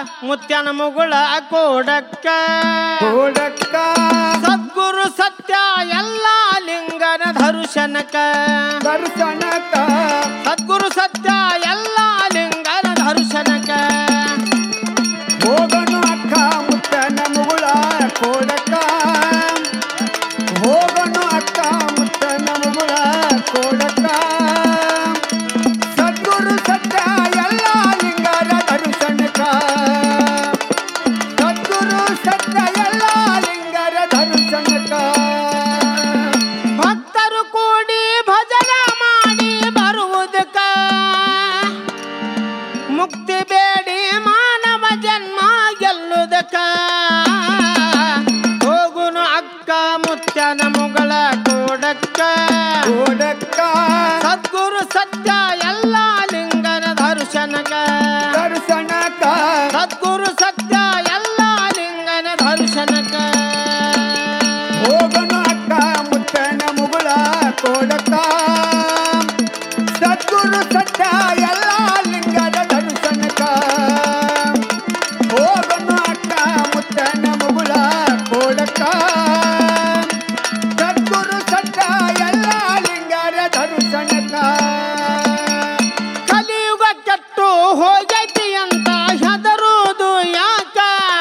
ಮುತ್ಯನ ಮುಗುಳ ಕೋಡಕ್ಕ ಕೋಡಕ್ಕ ಸದ್ಗುರು ಸತ್ಯ ಎಲ್ಲ ಲಿಂಗನ ದರ್ಶನಕ ದರ್ಶನಕ್ಕ ಸದ್ಗುರು ಸತ್ಯ ಎಲ್ಲ ಲಿಂಗನ ದರ್ಶನಕ ಹೋಗನು ಅಕ್ಕ ಮುತ್ತನ ಮುಗುಳ ಕೋಡಕ್ಕ ಹೋಗನು ಅಕ್ಕ ಮುತ್ತನ ಮುಗುಳ ಕೋಡಕ್ಕ ಸದ್ಗುರು ಸತ್ಯ ಎಲ್ಲ ಲಿಂಗರ ದರ್ಶನಕ್ಕ ಸದ್ಗುರು ಸತ್ಯ ಎಲ್ಲ ಲಿಂಗರ ದರ್ಶನಕ್ಕ ಭಕ್ತರು ಕೂಡಿ ಭಜನ ಮಾಡಿ ಬರುವುದಕ್ಕ ಮುಕ್ತಿ ಬೇಡಿ ಮಾನವ ಜನ್ಮ ಗೆಲ್ಲುವುದಕ್ಕ ಹೋಗುನು ಅಕ್ಕ ಮುತ್ಯನ ಮುಗಳ ಕೋಡಕ್ಕ ಕೋಡಕ್ಕ ಸದ್ಗುರು ಸತ್ಯ ಎಲ್ಲ ಲಿಂಗನ ದರ್ಶನಕ ದರ್ಶನಕ್ಕ ಸದ್ಗುರು ಸತ್ಯ ಎಲ್ಲ ಲಿಂಗನ ದರ್ಶನಕ ಹೋಗನು ಅಕ್ಕ ಮುತ್ತನ ಮುಗುಳ ಕೋಡಕ್ಕ ಸದ್ಗುರು ಸತ್ಯ ಎಲ್ಲ ಲಿಂಗದ ದರ್ಶನಕ್ಕ ಹೋಗನು ಅಕ್ಕ ಮುತ್ತನ ಮುಗುಳ ಕೋಡಕ್ಕ ಸದ್ಗುರು ಸತ್ಯ ಎಲ್ಲ ಲಿಂಗರ ದರ್ಶನಕ್ಕ ಕಲಿಯುಗ ಕೆಟ್ಟು ಹೋಗೈತಿ ಅಂತ ಹೆದರುವುದು ಯಾಕ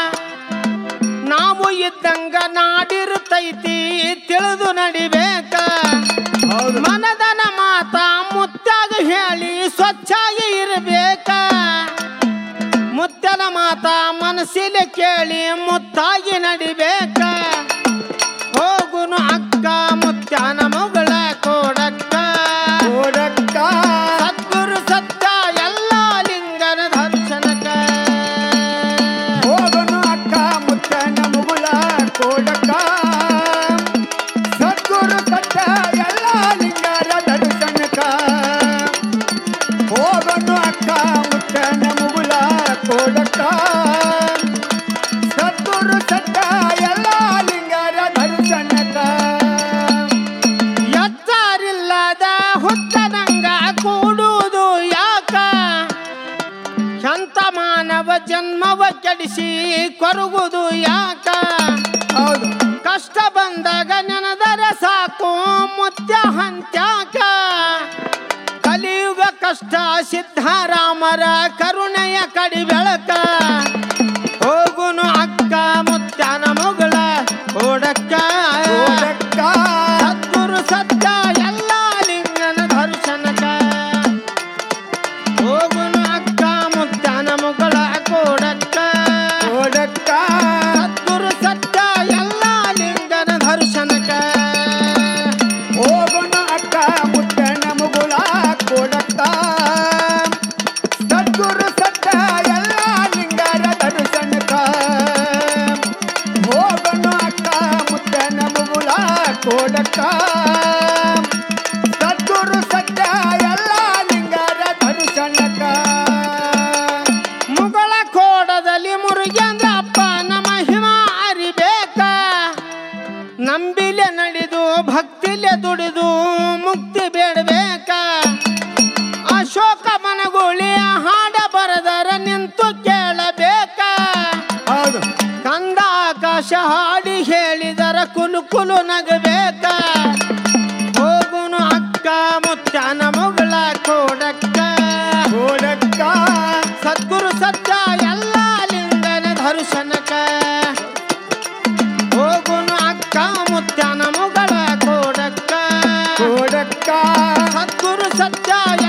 ನಾವು ಇದ್ದಂಗ ನಾಡಿರ್ತೈತಿ ತಿಳಿದು ನಡಿಬೇಕ ಹೌದು ಮನದನ ಮಾತ ಮುತ್ತಾಗ ಹೇಳಿ ಸ್ವಚ್ಛಾಗಿ ಇರಬೇಕ ಮುತ್ತನ ಮಾತ ಮನಸ್ಸಿಲೆ ಕೇಳಿ ಮುತ್ತಾಗಿ ನಡಿಬೇಕ ಹೋಗುನು ಅಕ್ಕ ಮುತ್ಯನ ಮಗಳ ಕೋಡಕ್ಕ ಕೋಡಕ್ಕ ಸದ್ಗುರು ಸತ್ಯ ಎಲ್ಲ ಲಿಂಗನ ದರ್ಶನಕ ಹೋಗನು ಅಕ್ಕ ಮುತ್ತನ ಮುಗುಳ ಕೋಡಕ್ಕ ಸದ್ಗುರು ಸತ್ಯ ಎಲ್ಲ ಲಿಂಗರ ದರ್ಶನಕ್ಕ ಹೋಗನು ಅಕ್ಕ ಮುತ್ತನ ಮುಗುಳ ಕೋಡಕ್ಕ ಸದ್ಗುರು ಸತ್ಯ ಎಲ್ಲ ಲಿಂಗರ ದರ್ಶನಕ್ಕ ಎತ್ತರಿಲ್ಲದ ಹುತ್ತನಂಗ ಕೂಡುವುದು ಯಾಕ ಎಂತ ಮಾನವ ಜನ್ಮವ ಕೆಡಿಸಿ ಕೊರಗುವುದು ಯಾಕ ಹೌದು ಕಷ್ಟ ಬಂದಾಗ ನೆನದರೆ ಸಾಕು ಮುತ್ಯ ಹಂತ್ಯಾಕ ಕಲಿಯುಗ ಕಷ್ಟ ಸಿದ್ಧರಾಮರ ಕರುಣೆಯ ಕಡಿ ಬೆಳಕ ಹೋಗುನು ಅಕ್ಕ ಮುತ್ಯನ ಮುಗಳ ಓಡಕ್ಕ ಕೋಡಕ್ಕ ಸದ್ಗುರು ಸತ್ಯ ಎಲ್ಲ ಲಿಂಗನ ದರ್ಶನಕ ಹೋಗುನು ಅಕ್ಕ ಮುತ್ಯನ ಮುಗಳ ಕೋಡಕ್ಕ ಕೋಡಕ್ಕ ಸದ್ಗುರು ಸತ್ಯ ಎಲ್ಲ ಲಿಂಗನ ದರ್ಶನಕ ಹೋಗೋಣ ಅಕ್ಕ ಮುತ್ತನ ಮುಗುಳ ಕೊಡಕ್ಕ ಸದ್ಗುರು ಸತ್ಯ ಎಲ್ಲ ಲಿಂಗರ ದರ್ಶನಕ್ಕ ಹೋಗೋಣ ಅಕ್ಕ ಮುತ್ತನ ಮುಗುಳ ಕೊಡಕ್ಕ ಸದ್ಗುರು ಸತ್ಯ ಎಲ್ಲ ಲಿಂಗರ ದರ್ಶನಕ್ಕ ಮುಗಳ ಕೋಡದಲ್ಲಿ ಮುರುಗೇಂದ್ರ ಅಪ್ಪನ ಮಹಿಮಾ ಅರಿಬೇಕ ನಂಬಿಲೆ ನಡೆದು ಭಕ್ತಿಲೆ ದುಡಿದು ಮುಕ್ತಿ ಬೇಡಬೇಕ ಅಶೋಕ ಮನಗುಳಿ ಹಾಡ ಬರದರ ನಿಂತು ಕೇಳಬೇಕ ಹೌದು ಕಂದ ಆಕಾಶ ಹಾಡಿ ಹೇಳಿದರ ಕುಲು ಕುಲು ನಗಬೇಕ ಹೋಗುನು ಅಕ್ಕ ಮುತ್ಯನ ಮುಗಳ ಕೋಡಕ್ಕ ಕೊಡಕ್ಕ ಸದ್ಗುರು ಸತ್ಯ ಎಲ್ಲ ಲಿಂಗನ ದರ್ಶನಕ ಹೋಗುನು ಅಕ್ಕ ಮುತ್ಯನ ಮುಗಳ ಕೋಡಕ್ಕ ಕೊಡಕ್ಕ ಸದ್ಗುರು ಸತ್ಯ